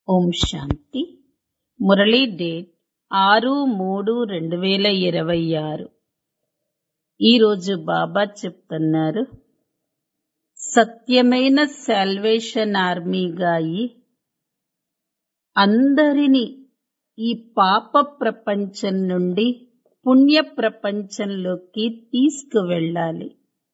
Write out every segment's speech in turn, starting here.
ఓం శాంతి Murali date ఆరు మూడు రెండు వేల ఇరవై ఆరు ఈరోజు బాబా చెప్తున్నారు సత్యమైన సాల్వేషన్ ఆర్మీగా అయి అందరినీ ఈ పాప ప్రపంచం నుండి పుణ్య ప్రపంచంలోకి తీసుకువెళ్ళాలి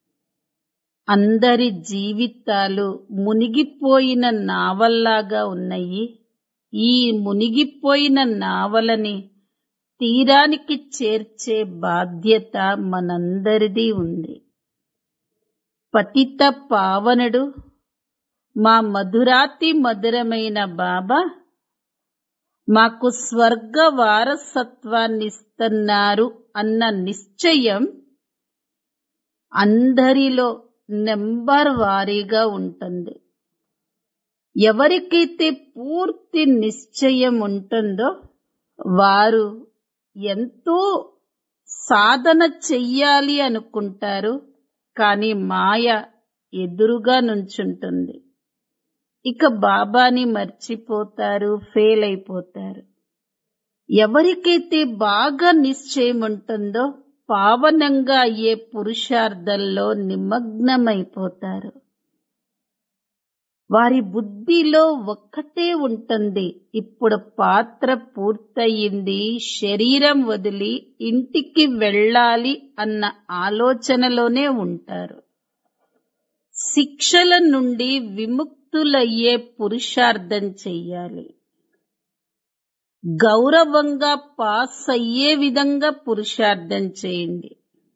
అందరి జీవితాలు మునిగిపోయిన నావల్లాగా ఉన్నాయి ఈ మునిగిపోయిన నావలని తీరానికి చేర్చే బాధ్యత మనందరిది ఉంది పతిత పావనుడు మా మధురాతి మధురమైన బాబా మాకు స్వర్గ వారసత్వాన్నిస్తున్నారు అన్న నిశ్చయం అందరిలో నెంబర్ వారీగా ఉంటుంది ఎవరికైతే పూర్తి నిశ్చయం ఉంటుందో వారు ఎంతో సాధన చెయ్యాలి అనుకుంటారు కానీ మాయ ఎదురుగా నుంచుంటుంది ఇక బాబాని మర్చిపోతారు ఫెయిల్ అయిపోతారు ఎవరికైతే బాగా నిశ్చయం ఉంటుందో పావనంగా అయ్యే పురుషార్థంలో నిమగ్నమైపోతారు వారి బుద్ధిలో ఒక్కటే ఉంటుంది ఇప్పుడు పాత్ర పూర్తయింది శరీరం వదిలి ఇంటికి వెళ్ళాలి అన్న ఆలోచనలోనే ఉంటారు శిక్షల నుండి విముక్తులయ్యే పురుషార్థం చెయ్యాలి గౌరవంగా పాస్ అయ్యే విధంగా పురుషార్థం చేయండి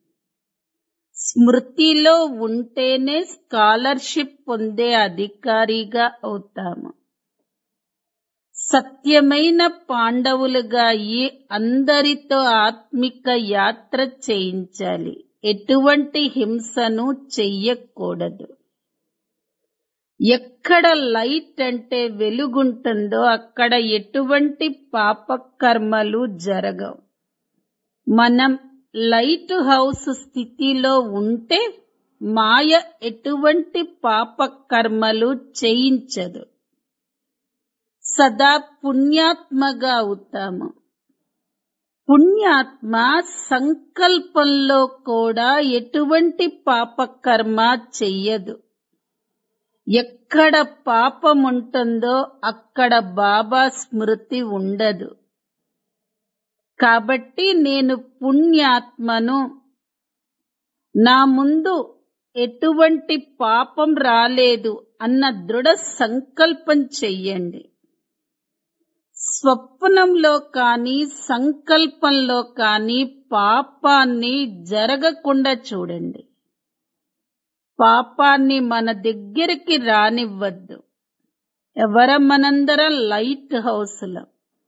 స్మృతిలో ఉంటేనే స్కాలర్షిప్ పొందే అధికారిగా అవుతాము సత్యమైన పాండవులుగా అయ్యి అందరితో ఆత్మిక యాత్ర చేయించాలి ఎటువంటి హింసను చెయ్యకూడదు ఎక్కడ లైట్ అంటే వెలుగుంటుందో అక్కడ ఎటువంటి పాపకర్మలు జరగవు మనం లైట్ హౌస్ స్థితిలో ఉంటే మాయ ఎటువంటి పాపకర్మలు చేయించదు సదా పుణ్యాత్మగా అవుతాము పుణ్యాత్మ సంకల్పంలో కూడా ఎటువంటి పాపకర్మ చెయ్యదు ఎక్కడ పాపం ఉంటుందో అక్కడ బాబా స్మృతి ఉండదు కాబట్టి నేను పుణ్యాత్మను నా ముందు ఎటువంటి పాపం రాలేదు అన్న దృఢ సంకల్పం చెయ్యండి స్వప్నంలో కానీ సంకల్పంలో కానీ పాపాన్ని జరగకుండా చూడండి పాపాన్ని మన దగ్గరికి రానివ్వద్దు ఎవర మనందరం లైట్ హౌస్లో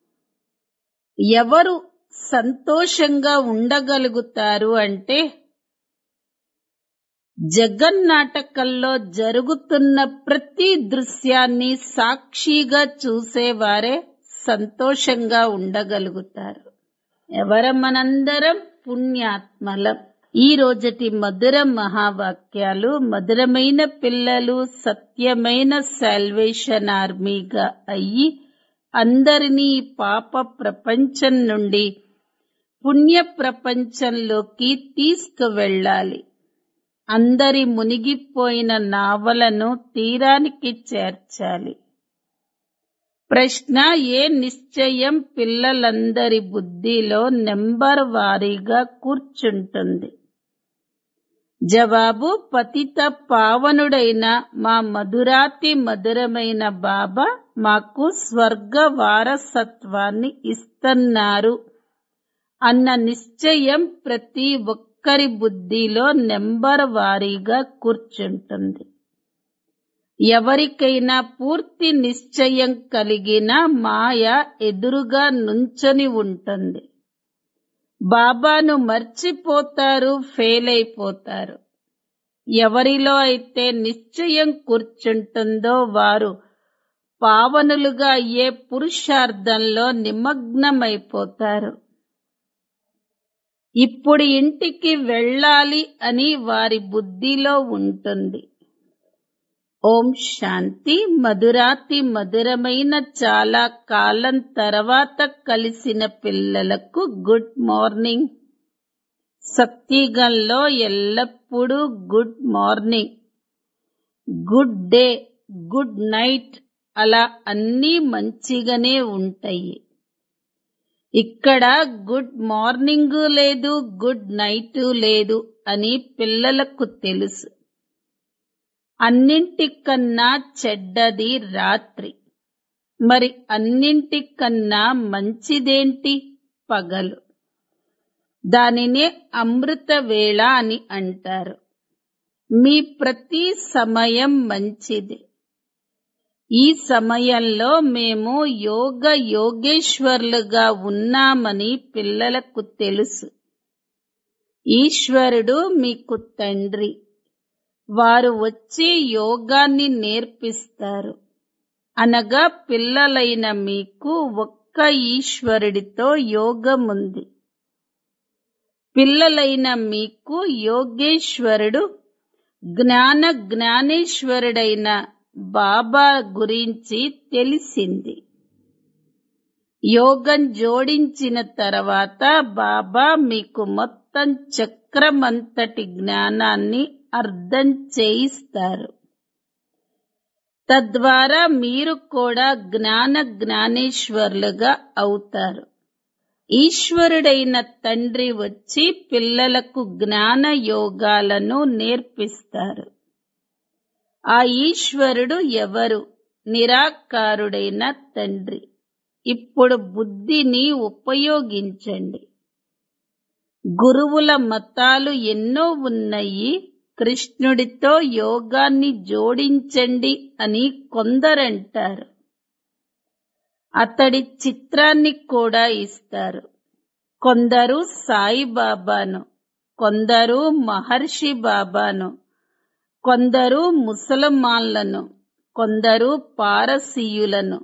ఎవరు సంతోషంగా ఉండగలుగుతారు అంటే జగన్నాటకంలో జరుగుతున్న ప్రతి దృశ్యాన్ని సాక్షిగా చూసేవారే సంతోషంగా ఉండగలుగుతారు ఎవర మనందరం పుణ్యాత్మలం ఈ రోజటి మధుర మహావాక్యాలు మధురమైన పిల్లలు సత్యమైన సాల్వేషన్ ఆర్మీగా అయ్యి అందరినీ పాప ప్రపంచం నుండి పుణ్య ప్రపంచంలోకి తీసుకువెళ్ళాలి అందరి మునిగిపోయిన నావలను తీరానికి చేర్చాలి ప్రశ్న ఏ నిశ్చయం పిల్లలందరి బుద్ధిలో నెంబర్ వారీగా కూర్చుంటుంది జవాబు పతిత పావనుడైన మా మధురాతి మధురమైన బాబా మాకు స్వర్గ వారసత్వాన్ని ఇస్తున్నారు అన్న నిశ్చయం ప్రతి ఒక్కరి బుద్ధిలో నెంబర్ వారీగా కూర్చుంటుంది ఎవరికైనా పూర్తి నిశ్చయం కలిగిన మాయ ఎదురుగా నుంచొని ఉంటుంది బాబాను మర్చిపోతారు ఫెయిల్ అయిపోతారు ఎవరిలో అయితే నిశ్చయం కూర్చుంటుందో వారు పావనులుగా అయ్యే పురుషార్థంలో నిమగ్నమైపోతారు ఇప్పుడు ఇంటికి వెళ్ళాలి అని వారి బుద్ధిలో ఉంటుంది ఓం శాంతి మధురాతి మధురమైన చాలా కాలం తర్వాత కలిసిన పిల్లలకు గుడ్ మార్నింగ్ సత్యగంలో ఎల్లప్పుడూ good morning good day good night అలా అన్నీ మంచిగానే ఉంటాయి ఇక్కడ గుడ్ మార్నింగ్ లేదు గుడ్ నైట్ లేదు అని పిల్లలకు తెలుసు అన్నింటికన్నా చెడ్డది రాత్రి మరి అన్నింటికన్నా మంచిదేంటి పగలు దానినే అమృత వేళ అని అంటారు మీ ప్రతి సమయం మంచిది ఈ సమయంలో మేము యోగ యోగేశ్వర్లుగా ఉన్నామని పిల్లలకు తెలుసు ఈశ్వరుడు మీకు తండ్రి వారు వచ్చి యోగాన్ని నేర్పిస్తారు అనగా పిల్లలైన మీకు ఒక్క ఈశ్వరుడితో యోగముంది పిల్లలైన మీకు యోగేశ్వరుడు జ్ఞాన జ్ఞానేశ్వరుడైన బాబా గురించి తెలిసింది యోగం జోడించిన తర్వాత బాబా మీకు మొత్తం చక్రమంతటి జ్ఞానాన్ని అర్థం చేయిస్తారు తద్వారా మీరు కూడా జ్ఞాన జ్ఞానేశ్వర్లుగా అవుతారు ఈశ్వరుడైన తండ్రి వచ్చి పిల్లలకు జ్ఞాన యోగాలను నేర్పిస్తారు ఆ ఈశ్వరుడు ఎవరు నిరాకారుడైన తండ్రి ఇప్పుడు బుద్ధిని ఉపయోగించండి గురువుల మతాలు ఎన్నో ఉన్నాయి కృష్ణుడితో యోగాన్ని జోడించండి అని కొందరంటారు అతడి చిత్రాన్ని కూడా ఇస్తారు కొందరు సాయిబాబాను కొందరు మహర్షి బాబాను కొందరు ముసల్మాన్లను కొందరు పారసీయులను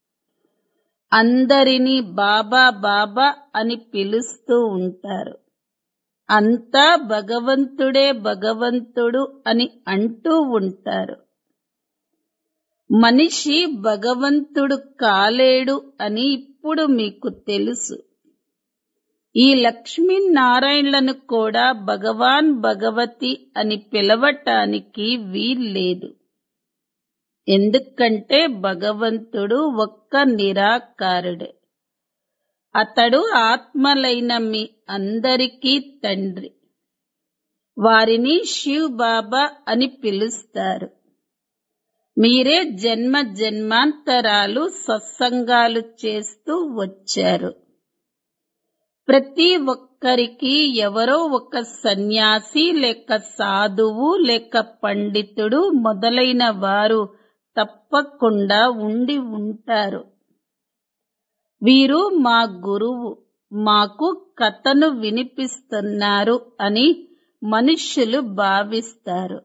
అందరినీ బాబా బాబా అని పిలుస్తూ ఉంటారు అంతా భగవంతుడే భగవంతుడు అని అంటూ ఉంటారు మనిషి భగవంతుడు కాలేడు అని ఇప్పుడు మీకు తెలుసు ఈ లక్ష్మీనారాయణలను కూడా భగవాన్ భగవతి అని పిలవటానికి వీల్లేదు ఎందుకంటే భగవంతుడు ఒక్క నిరాకారుడే అతడు ఆత్మలైన మీ అందరికీ తండ్రి వారిని శివ్ బాబా అని పిలుస్తారు మీరే జన్మ జన్మాంతరాలు సత్సంగాలు చేస్తూ వచ్చారు ప్రతి ఒక్కరికి ఎవరో ఒక సన్యాసి లేక సాధువు లేక పండితుడు మొదలైన వారు తప్పకుండా ఉండి ఉంటారు వీరు మా గురువు మాకు కథను వినిపిస్తున్నారు అని మనుష్యులు భావిస్తారు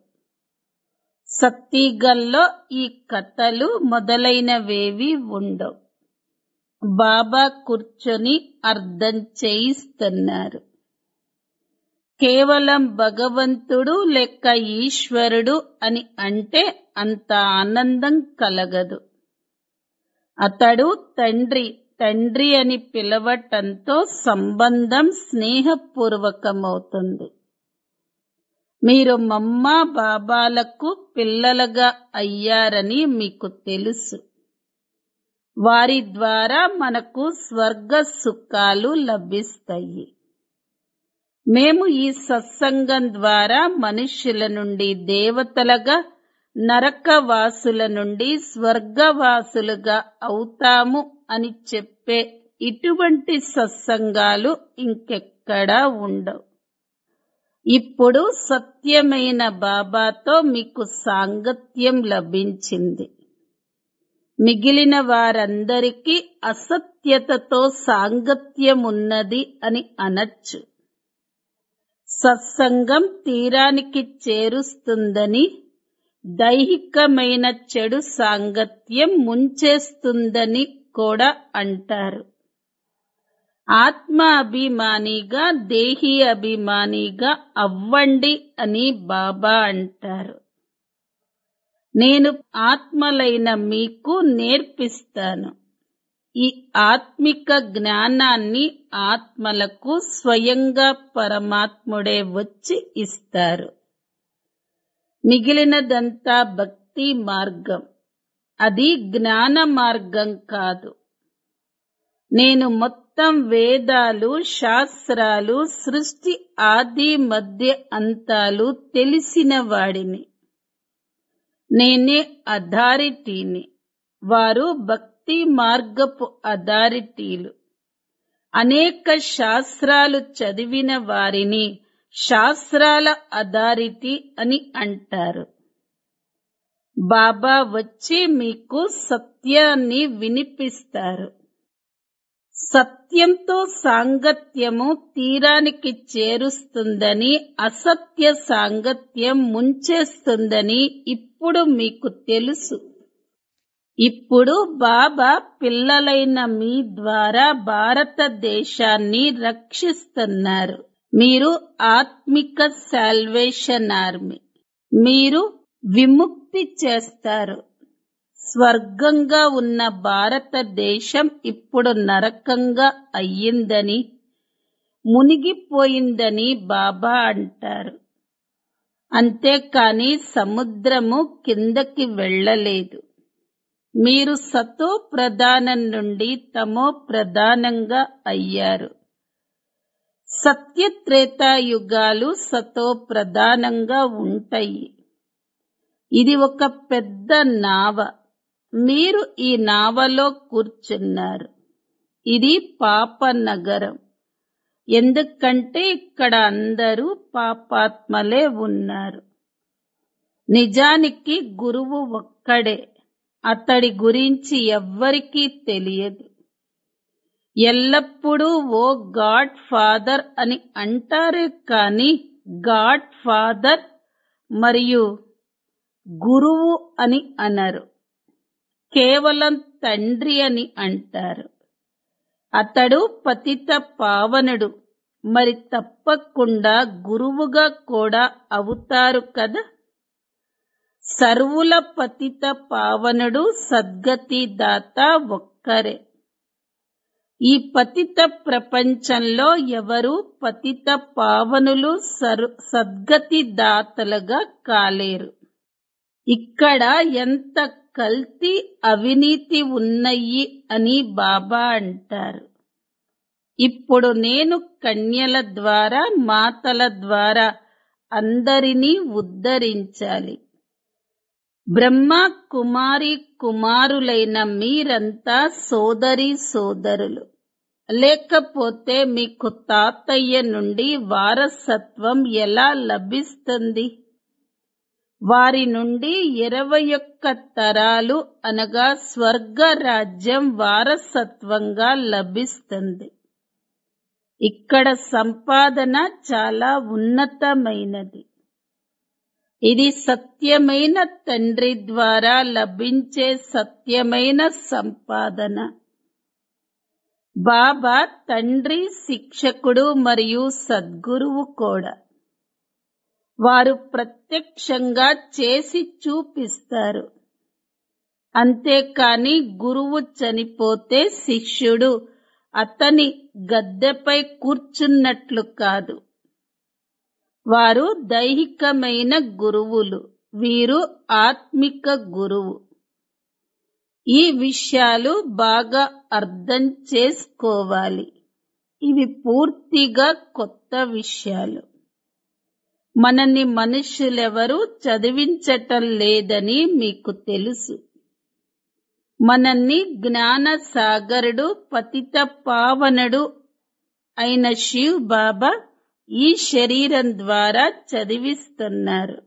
సత్తిగల్లో ఈ కథలు మొదలైనవేవి ఉండవు బాబా కూర్చొని అర్థం చేయిస్తున్నారు కేవలం భగవంతుడు లేక ఈశ్వరుడు అని అంటే అంత ఆనందం కలగదు అతడు తండ్రి తండ్రి అని పిలవటంతో సంబంధం స్నేహపూర్వకమవుతుంది మీరు మమ్మ బాబాలకు పిల్లలుగా అయ్యారని మీకు తెలుసు వారి ద్వారా మనకు స్వర్గ సుఖాలు లభిస్తాయి మేము ఈ సత్సంగం ద్వారా మనుష్యుల నుండి దేవతలుగా నరకవాసుల నుండి స్వర్గవాసులుగా అవుతాము అని చెప్పే ఇటువంటి సత్సంగాలు ఇంకెక్కడా ఉండవు ఇప్పుడు సత్యమైన బాబాతో మీకు సాంగత్యం లభించింది మిగిలిన వారందరికీ అసత్యతతో సాంగత్యం ఉన్నది అని అనొచ్చు సత్సంగం తీరానికి చేరుస్తుందని దైహికమైన చెడు సాంగత్యం ముంచేస్తుందని కూడా అంటారు ఆత్మ అభిమానిగా దేహి అభిమానిగా అవ్వండి అని బాబా అంటారు నేను ఆత్మలైన మీకు నేర్పిస్తాను ఈ ఆత్మిక జ్ఞానాన్ని ఆత్మలకు స్వయంగా పరమాత్ముడే వచ్చి ఇస్తారు మిగిలినదంతా భక్తి మార్గం అది జ్ఞాన మార్గం కాదు నేను మొత్తం వేదాలు శాస్త్రాలు సృష్టి ఆది మధ్య అంతాలు తెలిసిన వాడిని నేనే అథారిటీని వారు భక్తి మార్గపు అథారిటీలు అనేక శాస్త్రాలు చదివిన వారిని శాస్త్రాల అథారిటీ అని అంటారు బాబా వచ్చి మీకు సత్యాన్ని వినిపిస్తారు సత్యంతో సాంగత్యము తీరానికి చేరుస్తుందని అసత్య సాంగత్యం ముంచేస్తుందని ఇప్పుడు మీకు తెలుసు ఇప్పుడు బాబా పిల్లలైన మీ ద్వారా భారతదేశాన్ని రక్షిస్తున్నారు మీరు ఆత్మిక సాల్వేషన్ ఆర్మీ మీరు విముక్తి చేస్తారు స్వర్గంగా ఉన్న భారతదేశం ఇప్పుడు నరకంగా అయ్యిందని మునిగిపోయిందని బాబా అంటారు అంతేకాని సముద్రము కిందకి వెళ్ళలేదు మీరు సతో ప్రధానం నుండి తమో ప్రధానంగా అయ్యారు సత్యత్రేతాయుగాలు సతో ప్రధానంగా ఉంటాయి ఇది ఒక పెద్ద నావ మీరు ఈ నావలో కూర్చున్నారు ఇది పాప నగరం ఎందుకంటే ఇక్కడ అందరూ పాపాత్మలే ఉన్నారు నిజానికి గురువు ఒక్కడే అతడి గురించి ఎవ్వరికీ తెలియదు ఎల్లప్పుడూ ఓ గాడ్ ఫాదర్ అని అంటారే కాని గాడ్ ఫాదర్ మరియు గురువు అని అనరు కేవలం తండ్రి అని అంటారు అతడు పతిత పావనుడు మరి తప్పకుండా గురువుగా కూడా అవుతారు కదా సర్వుల పతిత పావనుడు సద్గతి దాత ఒక్కరే ఈ పతిత ప్రపంచంలో ఎవరు పతిత పావనులు సర్ సద్గతి దాతలుగా కాలేరు ఇక్కడ ఎంత కల్తీ అవినీతి ఉన్నాయి అని బాబా అంటారు ఇప్పుడు నేను కన్యల ద్వారా మాతల ద్వారా అందరినీ ఉద్ధరించాలి బ్రహ్మ కుమారి కుమారులైన మీరంతా సోదరి సోదరులు లేకపోతే మీకు తాతయ్య నుండి వారసత్వం ఎలా లభిస్తుంది వారి నుండి ఇరవై ఒక్క తరాలు అనగా స్వర్గ రాజ్యం వారసత్వంగా లభిస్తుంది ఇక్కడ సంపాదన చాలా ఉన్నతమైనది ఇది సత్యమైన తండ్రి ద్వారా లభించే సత్యమైన సంపాదన బాబా తండ్రి శిక్షకుడు మరియు సద్గురువు కూడా వారు ప్రత్యక్షంగా చేసి చూపిస్తారు అంతేకాని గురువు చనిపోతే శిష్యుడు అతని గద్దెపై కూర్చున్నట్లు కాదు వారు దైహికమైన గురువులు వీరు ఆత్మిక గురువు ఈ విషయాలు బాగా అర్థం చేసుకోవాలి ఇవి పూర్తిగా కొత్త విషయాలు మనని మనుషులెవరూ చదివించటం లేదని మీకు తెలుసు మనల్ని జ్ఞాన సాగరుడు పతిత పావనుడు అయిన శివ్ బాబా ఈ శరీరం ద్వారా చదివిస్తున్నారు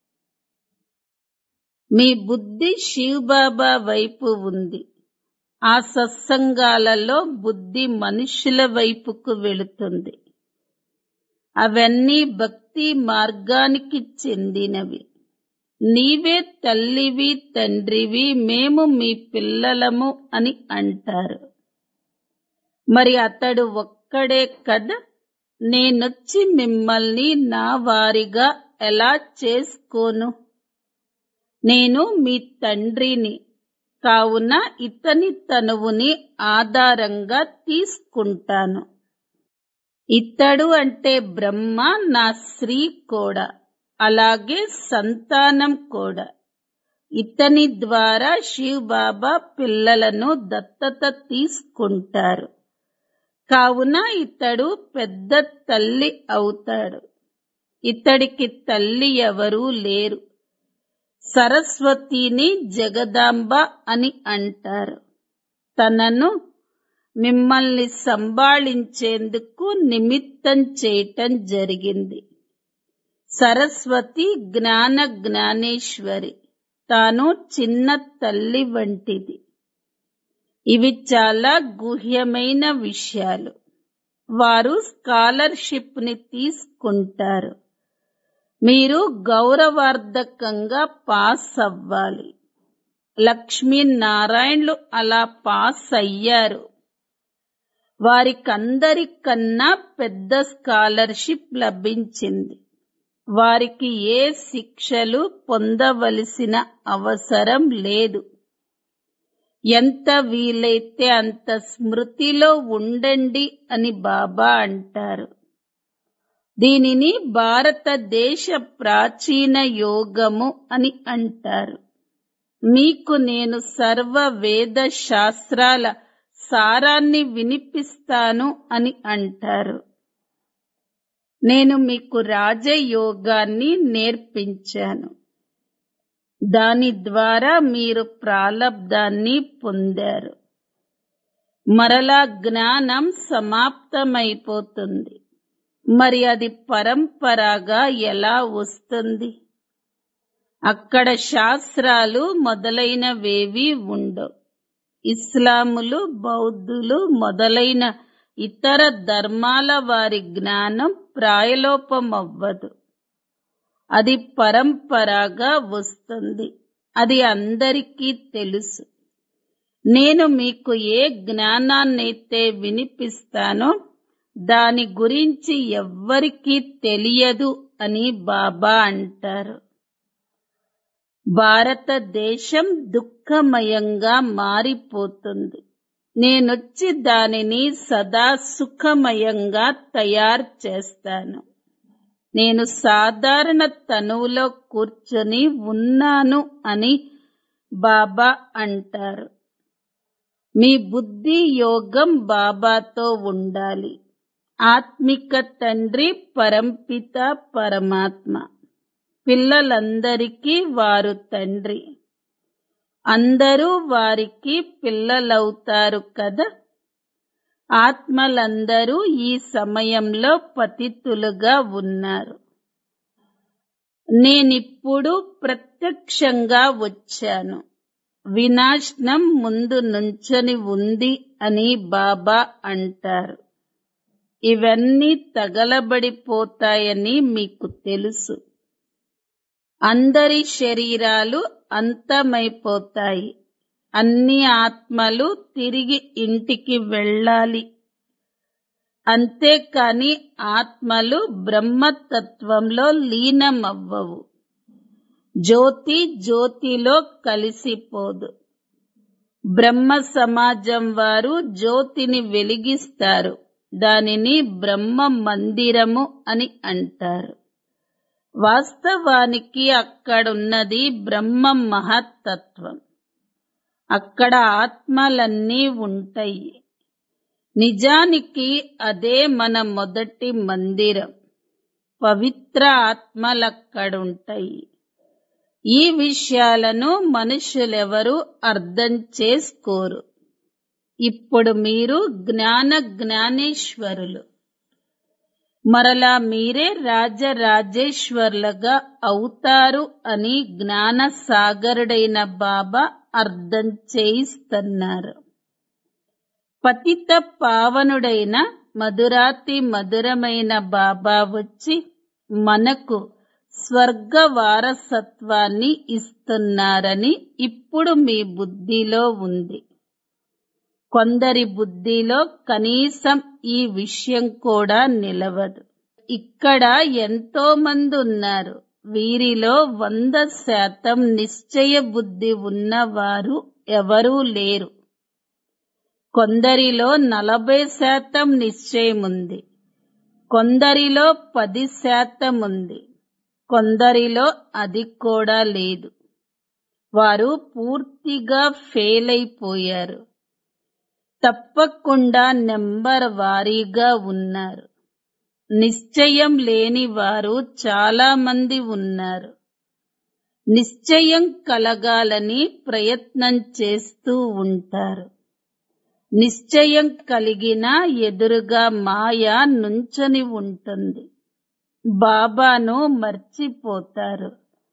మీ బుద్ధి శివ్ బాబా వైపు ఉంది ఆ సత్సంగాలలో బుద్ధి మనుషుల వైపుకు వెళుతుంది అవన్నీ భక్తి మార్గానికి చెందినవి నీవే తల్లివి తండ్రివి మేము మీ పిల్లలము అని అంటారు మరి అతడు ఒక్కడే కదా నేనొచ్చి మిమ్మల్ని నా వారిగా ఎలా చేసుకోను నేను మీ తండ్రిని కావున ఇతని తనువుని ఆధారంగా తీసుకుంటాను ఇతడు అంటే బ్రహ్మ నా శ్రీ కూడా అలాగే సంతానం కూడా ఇతని ద్వారా శివ్ బాబా పిల్లలను దత్తత తీసుకుంటారు కావున ఇతడు పెద్ద తల్లి అవుతాడు ఇతడికి తల్లి ఎవరూ లేరు సరస్వతిని జగదాంబ అని అంటారు తనను మిమ్మల్ని సంభాళించేందుకు నిమిత్తం చేయటం జరిగింది సరస్వతి జ్ఞాన జ్ఞానేశ్వరి తాను చిన్న తల్లి వంటిది ఇవి చాలా గుహ్యమైన విషయాలు వారు స్కాలర్షిప్ ని తీసుకుంటారు మీరు గౌరవార్థకంగా పాస్ అవ్వాలి లక్ష్మీనారాయణలు అలా పాస్ అయ్యారు వారికందరికన్నా పెద్ద స్కాలర్షిప్ లభించింది వారికి ఏ శిక్షలు పొందవలసిన అవసరం లేదు ఎంత వీలైతే అంత స్మృతిలో ఉండండి అని బాబా అంటారు దీనిని భారతదేశ ప్రాచీన యోగము అని అంటారు మీకు నేను సర్వ వేద శాస్త్రాల సారాన్ని వినిపిస్తాను అని అంటారు నేను మీకు రాజయోగాన్ని నేర్పించాను దాని ద్వారా మీరు ప్రాలబ్ధాన్ని పొందారు మరలా జ్ఞానం సమాప్తమైపోతుంది మరి అది పరంపరగా ఎలా వస్తుంది అక్కడ శాస్త్రాలు మొదలైనవేవి ఉండవు ఇస్లాములు బౌద్ధులు మొదలైన ఇతర ధర్మాల వారి జ్ఞానం ప్రాయలోపమవ్వదు అది పరంపరగా వస్తుంది అది అందరికీ తెలుసు నేను మీకు ఏ జ్ఞానాన్నైతే వినిపిస్తానో దాని గురించి ఎవ్వరికీ తెలియదు అని బాబా అంటారు భారతదేశం దుఃఖమయంగా మారిపోతుంది నేనొచ్చి దానిని సదా సుఖమయంగా తయారు చేస్తాను నేను సాధారణ తనువులో కూర్చొని ఉన్నాను అని బాబా అంటారు మీ బుద్ధి యోగం బాబాతో ఉండాలి ఆత్మిక తండ్రి పరంపిత పరమాత్మ పిల్లలందరికీ వారు తండ్రి అందరూ వారికి పిల్లలవుతారు కదా ఆత్మలందరూ ఈ సమయంలో పతితులుగా ఉన్నారు నేనిప్పుడు ప్రత్యక్షంగా వచ్చాను వినాశనం ముందు నుంచని ఉంది అని బాబా అంటారు ఇవన్నీ తగలబడిపోతాయని మీకు తెలుసు అందరి శరీరాలు అంతమైపోతాయి అన్ని ఆత్మలు తిరిగి ఇంటికి వెళ్ళాలి అంతేకాని ఆత్మలు బ్రహ్మతత్వంలో లీనమవ్వవు జ్యోతి జ్యోతిలో కలిసిపోదు బ్రహ్మ సమాజం వారు జ్యోతిని వెలిగిస్తారు దానిని బ్రహ్మ మందిరము అని అంటారు వాస్తవానికి అక్కడున్నది బ్రహ్మ మహత్తత్వం అక్కడ ఆత్మలన్నీ ఉంటాయి నిజానికి అదే మన మొదటి మందిరం పవిత్ర ఆత్మలక్కడుంటాయి ఈ విషయాలను మనుషులెవరూ అర్థం చేసుకోరు ఇప్పుడు మీరు జ్ఞాన జ్ఞానేశ్వరులు మరలా మీరే రాజరాజేశ్వర్లుగా అవుతారు అని జ్ఞాన సాగరుడైన బాబా అర్థం చేయిస్తున్నారు పతిత పావనుడైన మధురాతి మధురమైన బాబా వచ్చి మనకు స్వర్గ వారసత్వాన్ని ఇస్తున్నారని ఇప్పుడు మీ బుద్ధిలో ఉంది కొందరి బుద్ధిలో కనీసం ఈ విషయం కూడా నిలవదు ఇక్కడ ఎంతో మంది ఉన్నారు వీరిలో వంద శాతం నిశ్చయ బుద్ధి ఉన్నవారు ఎవరూ లేరు కొందరిలో నలభై శాతం నిశ్చయముంది కొందరిలో పది శాతం ఉంది కొందరిలో అది కూడా లేదు వారు పూర్తిగా ఫెయిల్ అయిపోయారు తప్పకుండా నెంబర్ వారీగా ఉన్నారు నిశ్చయం లేని వారు చాలా మంది ఉన్నారు నిశ్చయం కలగాలని ప్రయత్నం చేస్తూ ఉంటారు నిశ్చయం కలిగిన ఎదురుగా మాయ నుంచని ఉంటుంది బాబాను మర్చిపోతారు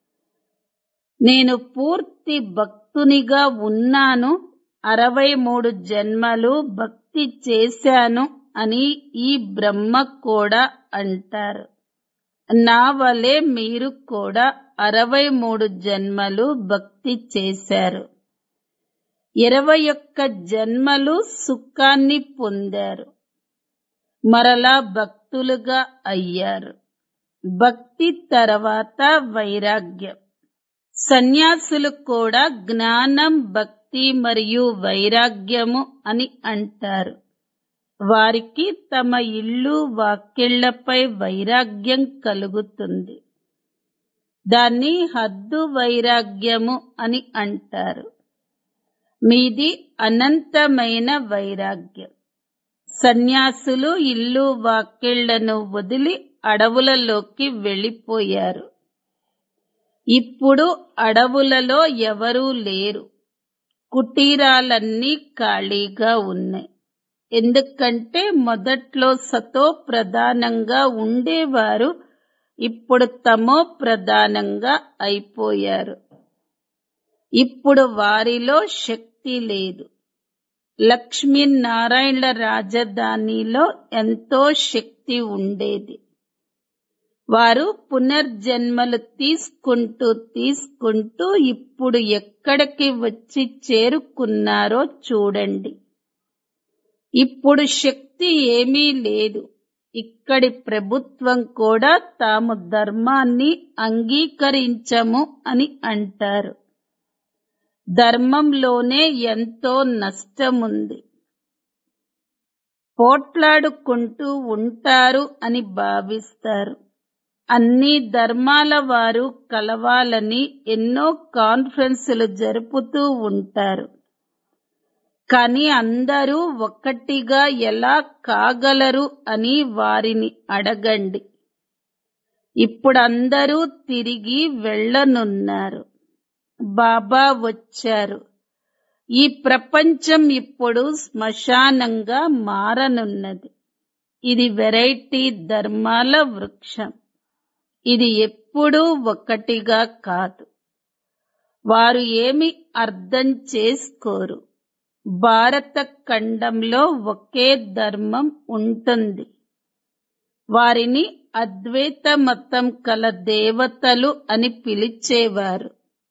నేను పూర్తి భక్తునిగా ఉన్నాను అరవై మూడు జన్మలు భక్తి చేశాను అని ఈ బ్రహ్మ కూడా అంటారు నా వలె మీరు కూడా అరవై మూడు జన్మలు భక్తి చేశారు ఇరవై ఒక్క జన్మలు సుఖాన్ని పొందారు మరలా భక్తులుగా అయ్యారు భక్తి తర్వాత వైరాగ్యం సన్యాసులు కూడా జ్ఞానం భక్తి మరియు వైరాగ్యము అని అంటారు వారికి తమ ఇల్లు వాకిళ్లపై వైరాగ్యం కలుగుతుంది దాన్ని హద్దు వైరాగ్యము అని అంటారు మీది అనంతమైన వైరాగ్యం సన్యాసులు ఇల్లు వాకిళ్లను వదిలి అడవులలోకి వెళ్ళిపోయారు ఇప్పుడు అడవులలో ఎవరూ లేరు కుటీరాలన్నీ ఖాళీగా ఉన్నాయి ఎందుకంటే మొదట్లో సతో ప్రధానంగా ఉండేవారు ఇప్పుడు తమో ప్రధానంగా అయిపోయారు ఇప్పుడు వారిలో శక్తి లేదు లక్ష్మీనారాయణ రాజధానిలో ఎంతో శక్తి ఉండేది వారు పునర్జన్మలు తీసుకుంటూ తీసుకుంటూ ఇప్పుడు ఎక్కడికి వచ్చి చేరుకున్నారో చూడండి ఇప్పుడు శక్తి ఏమీ లేదు ఇక్కడి ప్రభుత్వం కూడా తాము ధర్మాన్ని అంగీకరించము అని అంటారు ధర్మంలోనే ఎంతో నష్టముంది పోట్లాడుకుంటూ ఉంటారు అని భావిస్తారు అన్ని ధర్మాల వారు కలవాలని ఎన్నో కాన్ఫరెన్సులు జరుపుతూ ఉంటారు కానీ అందరూ ఒక్కటిగా ఎలా కాగలరు అని వారిని అడగండి ఇప్పుడు అందరూ తిరిగి వెళ్ళనున్నారు బాబా వచ్చారు ఈ ప్రపంచం ఇప్పుడు శ్మశానంగా మారనున్నది ఇది వెరైటీ ధర్మాల వృక్షం ఇది ఎప్పుడూ ఒకటిగా కాదు వారు ఏమి అర్థం చేసుకోరు భారత ఖండంలో ఒకే ధర్మం ఉంటుంది వారిని అద్వైత మతం కల దేవతలు అని పిలిచేవారు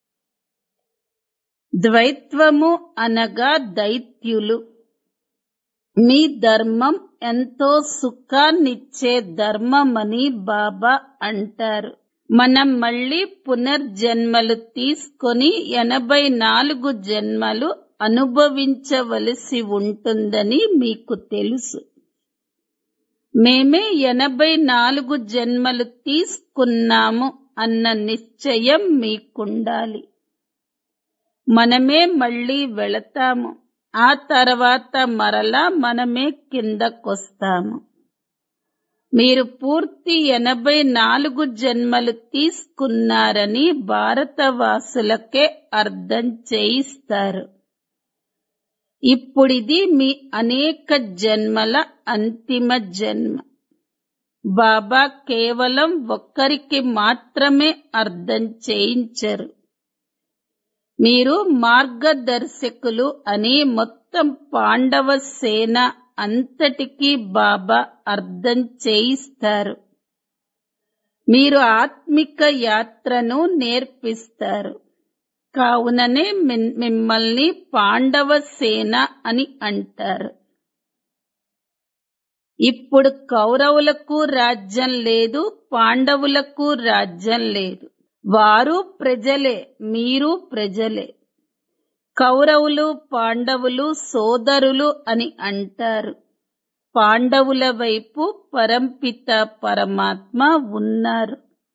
ద్వైత్వము అనగా దైత్యులు మీ ధర్మం ఎంతో సుఖాన్నిచ్చే ధర్మమని బాబా అంటారు మనం మళ్ళీ పునర్జన్మలు తీసుకొని ఎనభై నాలుగు జన్మలు అనుభవించవలసి ఉంటుందని మీకు తెలుసు మేమే ఎనభై నాలుగు జన్మలు తీసుకున్నాము అన్న నిశ్చయం మీకుండాలి మనమే మళ్ళీ వెళతాము ఆ తర్వాత మరలా మనమే కిందకొస్తాము మీరు పూర్తి ఎనభై నాలుగు జన్మలు తీసుకున్నారని భారతవాసులకే అర్థం చేయిస్తారు ఇప్పుడిది మీ అనేక జన్మల అంతిమ జన్మ బాబా కేవలం ఒక్కరికి మాత్రమే అర్థం చేయించరు మీరు మార్గదర్శకులు అని మొత్తం పాండవ సేన అంతటికీ బాబా అర్థం చేయిస్తారు మీరు ఆత్మిక యాత్రను నేర్పిస్తారు కావుననే మిన్- మిమ్మల్ని పాండవ సేన అని అంటారు ఇప్పుడు కౌరవులకు రాజ్యం లేదు పాండవులకు రాజ్యం లేదు వారు ప్రజలే మీరు ప్రజలే కౌరవులు పాండవులు సోదరులు అని అంటారు పాండవుల వైపు పరంపిత పరమాత్మ ఉన్నారు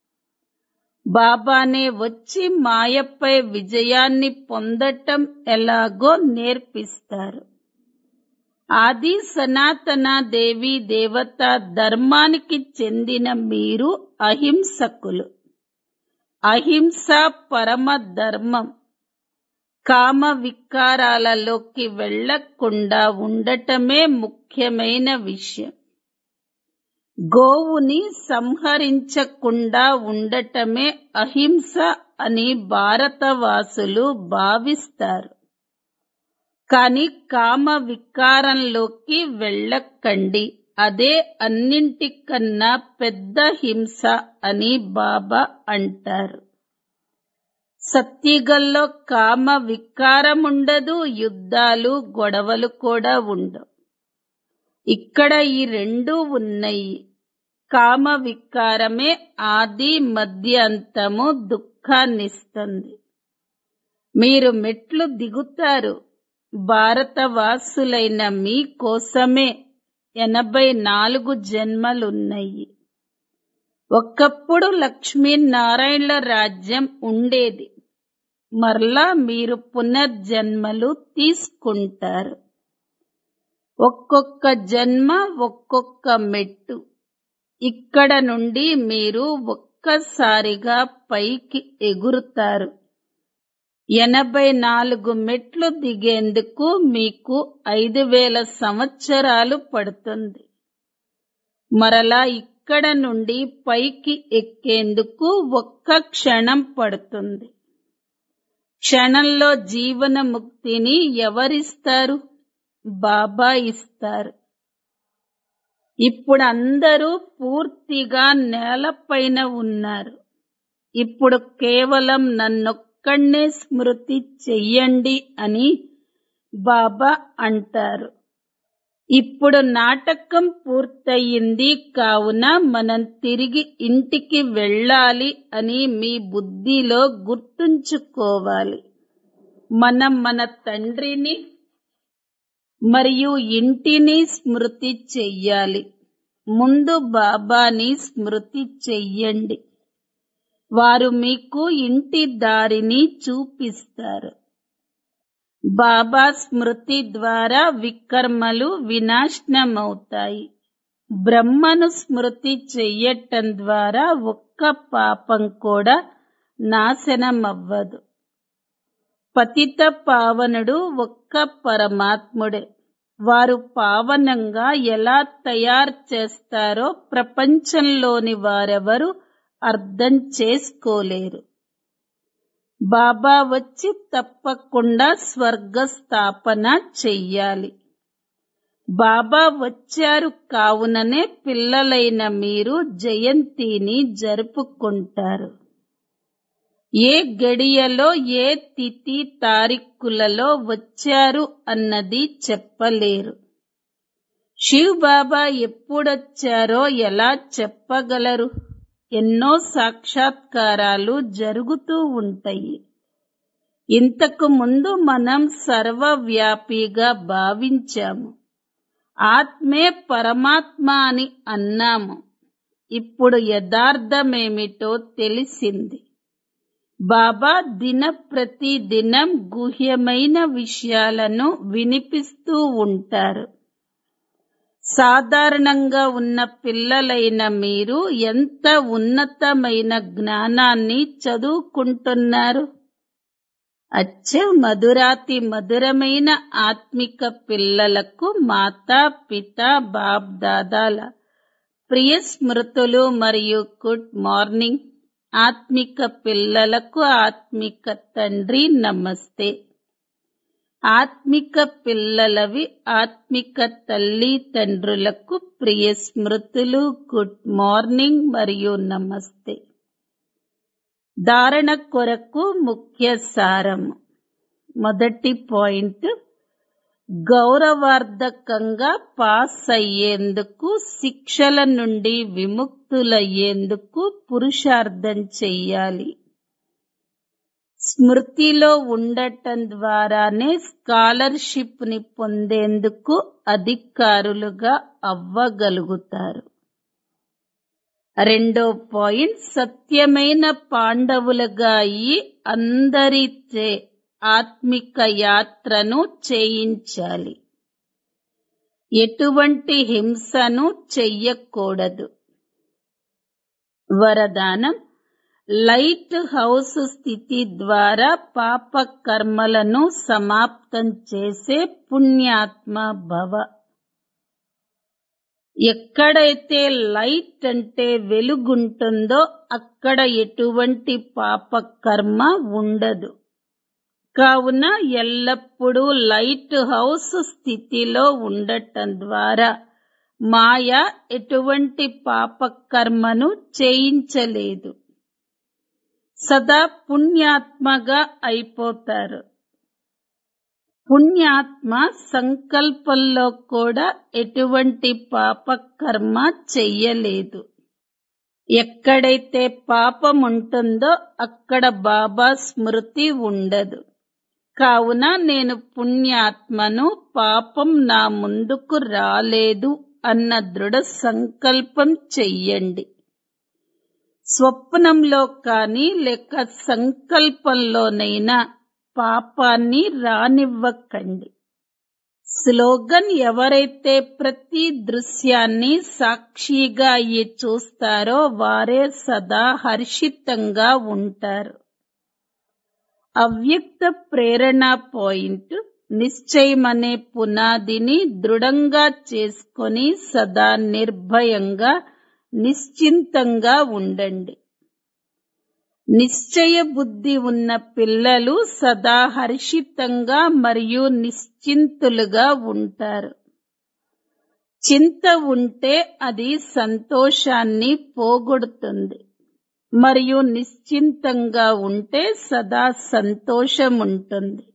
బాబానే వచ్చి మాయపై విజయాన్ని పొందటం ఎలాగో నేర్పిస్తారు ఆది సనాతన దేవి దేవత ధర్మానికి చెందిన మీరు అహింసకులు అహింస పరమ ధర్మం కామ వికారాలలోకి వెళ్లకుండా ఉండటమే ముఖ్యమైన విషయం గోవుని సంహరించకుండా ఉండటమే అహింస అని భారతవాసులు భావిస్తారు కాని కామ వికారంలోకి వెళ్ళకండి అదే అన్నింటికన్నా పెద్ద హింస అని బాబా అంటారు సత్యుగంలో కామ వికారముండదు యుద్ధాలు గొడవలు కూడా ఉండవు ఇక్కడ ఈ రెండు ఉన్నాయి కామ వికారమే ఆది మధ్య అంతము దుఃఖాన్నిస్తుంది మీరు మెట్లు దిగుతారు భారతవాసులైన మీ కోసమే ఎనభై నాలుగు జన్మలున్నాయి ఒకప్పుడు లక్ష్మీనారాయణల రాజ్యం ఉండేది మరలా మీరు పునర్జన్మలు తీసుకుంటారు ఒక్కొక్క జన్మ ఒక్కొక్క మెట్టు ఇక్కడ నుండి మీరు ఒక్కసారిగా పైకి ఎగురుతారు ఎనభై నాలుగు మెట్లు దిగేందుకు మీకు ఐదు వేల సంవత్సరాలు పడుతుంది మరలా ఇక్కడ నుండి పైకి ఎక్కేందుకు ఒక్క క్షణం పడుతుంది క్షణంలో జీవన ముక్తిని ఎవరిస్తారు బాబా ఇస్తారు ఇప్పుడు అందరూ పూర్తిగా నేలపైన ఉన్నారు ఇప్పుడు కేవలం నన్నొక్కడే స్మృతి చెయ్యండి అని బాబా అంటారు ఇప్పుడు నాటకం పూర్తయింది కావున మనం తిరిగి ఇంటికి వెళ్ళాలి అని మీ బుద్ధిలో గుర్తుంచుకోవాలి మనం మన తండ్రిని మరియు ఇంటిని స్మృతి చెయ్యాలి ముందు బాబాని స్మృతి చెయ్యండి వారు మీకు ఇంటి దారిని చూపిస్తారు బాబా స్మృతి ద్వారా వికర్మలు వినాశనమవుతాయి బ్రహ్మను స్మృతి చెయ్యటం ద్వారా ఒక్క పాపం కూడా నాశనమవ్వదు పతిత పావనుడు ఒక్క పరమాత్ముడే వారు పావనంగా ఎలా తయారు చేస్తారో ప్రపంచంలోని వారెవరు అర్థం చేసుకోలేరు బాబా వచ్చి తప్పకుండా స్వర్గ స్థాపన చెయ్యాలి బాబా వచ్చారు కావుననే పిల్లలైన మీరు జయంతిని జరుపుకుంటారు ఏ గడియలో ఏ తిథి తారీఖులలో వచ్చారు అన్నది చెప్పలేరు శివ్ బాబా ఎప్పుడొచ్చారో ఎలా చెప్పగలరు ఎన్నో సాక్షాత్కారాలు జరుగుతూ ఉంటాయి ఇంతకు ముందు మనం సర్వవ్యాపిగా భావించాము ఆత్మే పరమాత్మ అని అన్నాము ఇప్పుడు యథార్థమేమిటో తెలిసింది బాబా దిన ప్రతి దినం గుహ్యమైన విషయాలను వినిపిస్తూ ఉంటారు సాధారణంగా ఉన్న పిల్లలైన మీరు ఎంత ఉన్నతమైన జ్ఞానాన్ని చదువుకుంటున్నారు అచ్చ మధురాతి మధురమైన ఆత్మిక పిల్లలకు మాతా పిత బాప్ దాదాల ప్రియ స్మృతులు మరియు గుడ్ మార్నింగ్ ఆత్మిక పిల్లలకు ఆత్మిక తండ్రి నమస్తే ఆత్మిక పిల్లలవి ఆత్మిక తల్లి తండ్రులకు ప్రియ స్మృతులు గుడ్ మార్నింగ్ మరియు నమస్తే ధారణ కొరకు ముఖ్య సారము మొదటి పాయింట్ గౌరవార్థకంగా పాస్ అయ్యేందుకు శిక్షల నుండి విముక్తులయ్యేందుకు పురుషార్థం చెయ్యాలి స్మృతిలో ఉండటం ద్వారానే స్కాలర్షిప్ ని పొందేందుకు అధికారులుగా అవ్వగలుగుతారు రెండో పాయింట్ సత్యమైన పాండవులుగా అయి అందరిచే ఆత్మిక యాత్రను చేయించాలి ఎటువంటి హింసను చెయ్యకూడదు వరదానం లైట్ హౌస్ స్థితి ద్వారా పాప కర్మలను సమాప్తం చేసే పుణ్యాత్మ భవ ఎక్కడైతే లైట్ అంటే వెలుగుంటుందో అక్కడ ఎటువంటి పాప కర్మ ఉండదు కావున ఎల్లప్పుడూ లైట్ హౌస్ స్థితిలో ఉండటం ద్వారా మాయ ఎటువంటి పాప కర్మను చేయించలేదు సదా పుణ్యాత్మగా అయిపోతారు పుణ్యాత్మ సంకల్పంలో కూడా ఎటువంటి పాప కర్మ చెయ్యలేదు ఎక్కడైతే పాపం ఉంటుందో అక్కడ బాబా స్మృతి ఉండదు కావున నేను పుణ్యాత్మను పాపం నా ముందుకు రాలేదు అన్న దృఢ సంకల్పం చెయ్యండి స్వప్నంలో కానీ లేక సంకల్పంలోనైనా పాపాన్ని రానివ్వకండి స్లోగన్ ఎవరైతే ప్రతి దృశ్యాన్ని సాక్షిగా అయ్యి చూస్తారో వారే సదా హర్షితంగా ఉంటారు అవ్యక్త ప్రేరణ పాయింట్ నిశ్చయమనే పునాదిని దృఢంగా చేసుకొని సదా నిర్భయంగా నిశ్చింతంగా ఉండండి నిశ్చయ బుద్ధి ఉన్న పిల్లలు సదా హర్షితంగా మరియు నిశ్చింతులుగా ఉంటారు చింత ఉంటే అది సంతోషాన్ని పోగొడుతుంది మరియు నిశ్చింతంగా ఉంటే సదా సంతోషం ఉంటుంది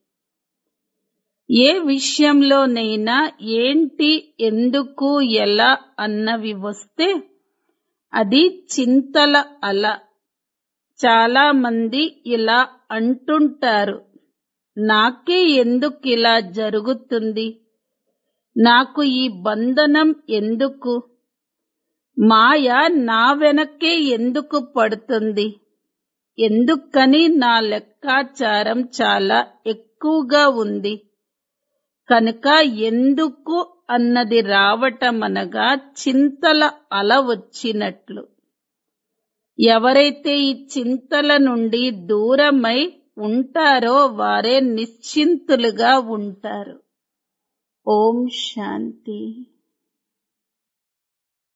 ఏ విషయంలోనైనా ఏంటి ఎందుకు ఎలా అన్నవి వస్తే అది చింతల అల చాలా మంది ఇలా అంటుంటారు నాకే ఎందుకు ఇలా జరుగుతుంది నాకు ఈ బంధనం ఎందుకు మాయ నా వెనకే ఎందుకు పడుతుంది ఎందుకని నా లెక్కాచారం చాలా ఎక్కువగా ఉంది కనుక ఎందుకు అన్నది రావటం అనగా చింతల అల వచ్చినట్లు ఎవరైతే ఈ చింతల నుండి దూరమై ఉంటారో వారే నిశ్చింతులుగా ఉంటారు ఓం శాంతి